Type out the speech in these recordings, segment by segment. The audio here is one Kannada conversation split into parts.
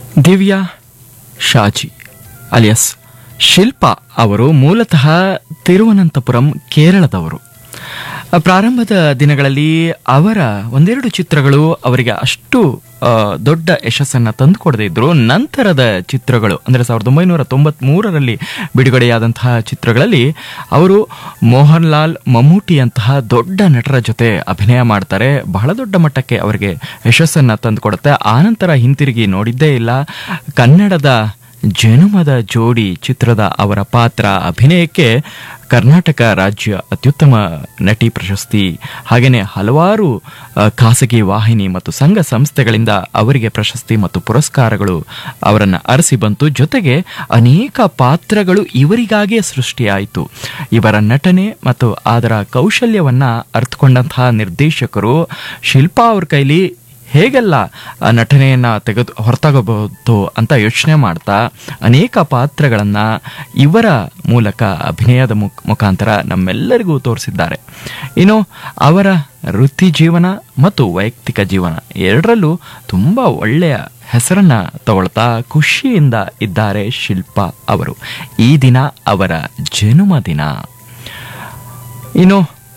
ದಿವ್ಯಾ ಶಾಜಿ ಅಲಿಯಸ್ ಶಿಲ್ಪಾ ಅವರು ಮೂಲತಃ ತಿರುವನಂತಪುರಂ ಕೇರಳದವರು ಪ್ರಾರಂಭದ ದಿನಗಳಲ್ಲಿ ಅವರ ಒಂದೆರಡು ಚಿತ್ರಗಳು ಅವರಿಗೆ ಅಷ್ಟು ಆ, ದೊಡ್ಡ ಯಶಸ್ಸನ್ನ ತಂದುಕೊಡದೇ ಇದ್ರು ನಂತರದ ಚಿತ್ರಗಳು ಅಂದರೆ ಸಾವಿರದ ಒಂಬೈನೂರ ತೊಂಬತ್ ಮೂರರಲ್ಲಿ ಬಿಡುಗಡೆಯಾದಂತಹ ಚಿತ್ರಗಳಲ್ಲಿ ಅವರು ಮೋಹನ್ ಲಾಲ್ ಮಮ್ಮೂಟಿಯಂತಹ ದೊಡ್ಡ ನಟರ ಜೊತೆ ಅಭಿನಯ ಮಾಡ್ತಾರೆ ಬಹಳ ದೊಡ್ಡ ಮಟ್ಟಕ್ಕೆ ಅವರಿಗೆ ಯಶಸ್ಸನ್ನ ತಂದುಕೊಡುತ್ತೆ ಆನಂತರ ಹಿಂತಿರುಗಿ ನೋಡಿದ್ದೇ ಇಲ್ಲ ಕನ್ನಡದ ಜನುಮದ ಜೋಡಿ ಚಿತ್ರದ ಅವರ ಪಾತ್ರ ಅಭಿನಯಕ್ಕೆ ಕರ್ನಾಟಕ ರಾಜ್ಯ ಅತ್ಯುತ್ತಮ ನಟಿ ಪ್ರಶಸ್ತಿ ಹಾಗೆಯೇ ಹಲವಾರು ಆ, ಖಾಸಗಿ ವಾಹಿನಿ ಮತ್ತು ಸಂಘ ಸಂಸ್ಥೆಗಳಿಂದ ಅವರಿಗೆ ಪ್ರಶಸ್ತಿ ಮತ್ತು ಪುರಸ್ಕಾರಗಳು ಅವರನ್ನು ಅರಸಿ ಬಂತು ಜೊತೆಗೆ ಅನೇಕ ಪಾತ್ರಗಳು ಇವರಿಗಾಗಿಯೇ ಸೃಷ್ಟಿಯಾಯಿತು ಇವರ ನಟನೆ ಮತ್ತು ಅದರ ಕೌಶಲ್ಯವನ್ನ ಅರ್ಥಕೊಂಡಂತಹ ನಿರ್ದೇಶಕರು ಶಿಲ್ಪಾ ಅವ್ರ ಕೈಲಿ ಹೇಗೆಲ್ಲ ಆ ನಟನೆಯನ್ನ ತೆಗೆದು ಹೊರತಗಬಹುದು ಅಂತ ಯೋಚನೆ ಮಾಡ್ತಾ ಅನೇಕ ಪಾತ್ರಗಳನ್ನ ಇವರ ಮೂಲಕ ಅಭಿನಯದ ಮುಖ ಮುಖಾಂತರ ನಮ್ಮೆಲ್ಲರಿಗೂ ತೋರಿಸಿದ್ದಾರೆ ಇನ್ನು ಅವರ ವೃತ್ತಿ ಜೀವನ ಮತ್ತು ವೈಯಕ್ತಿಕ ಜೀವನ ಎರಡರಲ್ಲೂ ತುಂಬಾ ಒಳ್ಳೆಯ ಹೆಸರನ್ನ ತಗೊಳ್ತಾ ಖುಷಿಯಿಂದ ಇದ್ದಾರೆ ಶಿಲ್ಪಾ ಅವರು ಈ ದಿನ ಅವರ ಜನುಮ ದಿನ ಇನ್ನು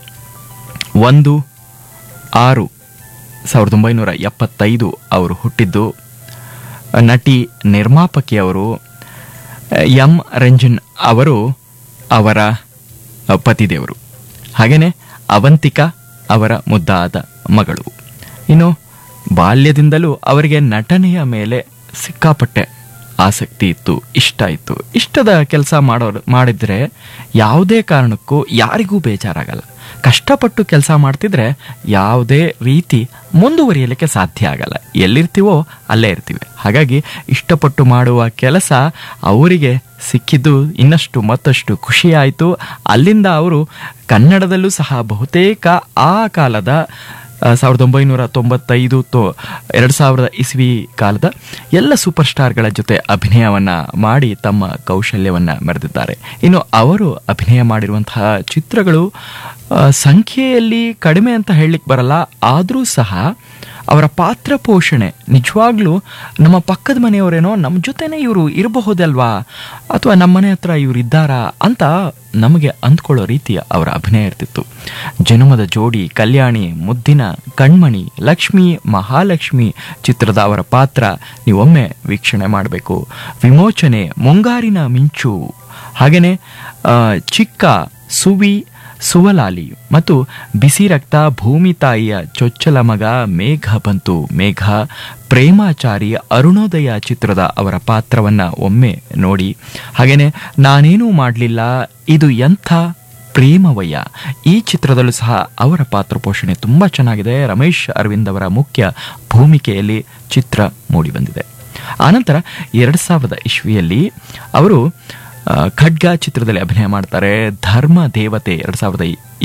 ಒಂದು ಆರು ಸಾವಿರದ ಒಂಬೈನೂರ ಎಪ್ಪತ್ತೈದು ಅವರು ಹುಟ್ಟಿದ್ದು ನಟಿ ನಿರ್ಮಾಪಕಿ ಅವರು ಎಂ ರಂಜನ್ ಅವರು ಅವರ ಪತಿದೇವರು ಹಾಗೆಯೇ ಅವಂತಿಕಾ ಅವರ ಮುದ್ದಾದ ಮಗಳು ಇನ್ನು ಬಾಲ್ಯದಿಂದಲೂ ಅವರಿಗೆ ನಟನೆಯ ಮೇಲೆ ಸಿಕ್ಕಾಪಟ್ಟೆ ಆಸಕ್ತಿ ಇತ್ತು ಇಷ್ಟ ಇತ್ತು ಇಷ್ಟದ ಕೆಲಸ ಮಾಡೋರು ಮಾಡಿದ್ರೆ ಯಾವುದೇ ಕಾರಣಕ್ಕೂ ಯಾರಿಗೂ ಬೇಜಾರಾಗಲ್ಲ ಕಷ್ಟಪಟ್ಟು ಕೆಲಸ ಮಾಡ್ತಿದ್ರೆ ಯಾವುದೇ ರೀತಿ ಮುಂದುವರಿಯಲಿಕ್ಕೆ ಸಾಧ್ಯ ಆಗಲ್ಲ ಎಲ್ಲಿರ್ತೀವೋ ಅಲ್ಲೇ ಇರ್ತೀವಿ ಹಾಗಾಗಿ ಇಷ್ಟಪಟ್ಟು ಮಾಡುವ ಕೆಲಸ ಅವರಿಗೆ ಸಿಕ್ಕಿದ್ದು ಇನ್ನಷ್ಟು ಮತ್ತಷ್ಟು ಖುಷಿಯಾಯಿತು ಅಲ್ಲಿಂದ ಅವರು ಕನ್ನಡದಲ್ಲೂ ಸಹ ಬಹುತೇಕ ಆ ಕಾಲದ ಆ, ಸಾವಿರದ ಒಂಬೈನೂರ ತೊಂಬತ್ತೈದು ತೋ ಎರಡು ಸಾವಿರದ ಇಸ್ವಿ ಕಾಲದ ಎಲ್ಲ ಸೂಪರ್ ಸ್ಟಾರ್ಗಳ ಜೊತೆ ಅಭಿನಯವನ್ನ ಮಾಡಿ ತಮ್ಮ ಕೌಶಲ್ಯವನ್ನ ಮೆರೆದಿದ್ದಾರೆ ಇನ್ನು ಅವರು ಅಭಿನಯ ಮಾಡಿರುವಂತಹ ಚಿತ್ರಗಳು ಆ, ಸಂಖ್ಯೆಯಲ್ಲಿ ಕಡಿಮೆ ಅಂತ ಹೇಳಲಿಕ್ಕೆ ಬರಲ್ಲ ಆದರೂ ಸಹ ಅವರ ಪಾತ್ರ ಪೋಷಣೆ ನಿಜವಾಗ್ಲೂ ನಮ್ಮ ಪಕ್ಕದ ಮನೆಯವರೇನೋ ನಮ್ಮ ಜೊತೆನೇ ಇವರು ಇರಬಹುದಲ್ವಾ ಅಥವಾ ನಮ್ಮ ಮನೆ ಹತ್ರ ಇವ್ರು ಇದ್ದಾರಾ ಅಂತ ನಮಗೆ ಅಂದ್ಕೊಳ್ಳೋ ರೀತಿಯ ಅವರ ಅಭಿನಯ ಇರ್ತಿತ್ತು ಜನುಮದ ಜೋಡಿ ಕಲ್ಯಾಣಿ ಮುದ್ದಿನ ಕಣ್ಮಣಿ ಲಕ್ಷ್ಮಿ ಮಹಾಲಕ್ಷ್ಮಿ ಚಿತ್ರದ ಅವರ ಪಾತ್ರ ನೀವೊಮ್ಮೆ ವೀಕ್ಷಣೆ ಮಾಡಬೇಕು ವಿಮೋಚನೆ ಮುಂಗಾರಿನ ಮಿಂಚು ಹಾಗೆಯೇ ಆ, ಚಿಕ್ಕ ಸುವಿ ಸುವಲಾಲಿ ಮತ್ತು ಬಿಸಿ ರಕ್ತ ಭೂಮಿ ತಾಯಿಯ ಚೊಚ್ಚಲ ಮಗ ಮೇಘ ಬಂತು ಮೇಘ ಪ್ರೇಮಾಚಾರಿ ಅರುಣೋದಯ ಚಿತ್ರದ ಅವರ ಪಾತ್ರವನ್ನ ಒಮ್ಮೆ ನೋಡಿ ಹಾಗೇನೆ ನಾನೇನೂ ಮಾಡಲಿಲ್ಲ ಇದು ಎಂಥ ಪ್ರೇಮವಯ್ಯ ಈ ಚಿತ್ರದಲ್ಲೂ ಸಹ ಅವರ ಪಾತ್ರ ಪೋಷಣೆ ತುಂಬಾ ಚೆನ್ನಾಗಿದೆ ರಮೇಶ್ ಅರವಿಂದ್ ಅವರ ಮುಖ್ಯ ಭೂಮಿಕೆಯಲ್ಲಿ ಚಿತ್ರ ಮೂಡಿಬಂದಿದೆ ಆನಂತರ ಎರಡ್ ಸಾವಿರದ ಇಸ್ವಿಯಲ್ಲಿ ಅವರು ಆ, ಖಡ್ಗ ಚಿತ್ರದಲ್ಲಿ ಅಭಿನಯ ಮಾಡ್ತಾರೆ ಧರ್ಮ ದೇವತೆ ಎರಡ್ ಸಾವಿರದ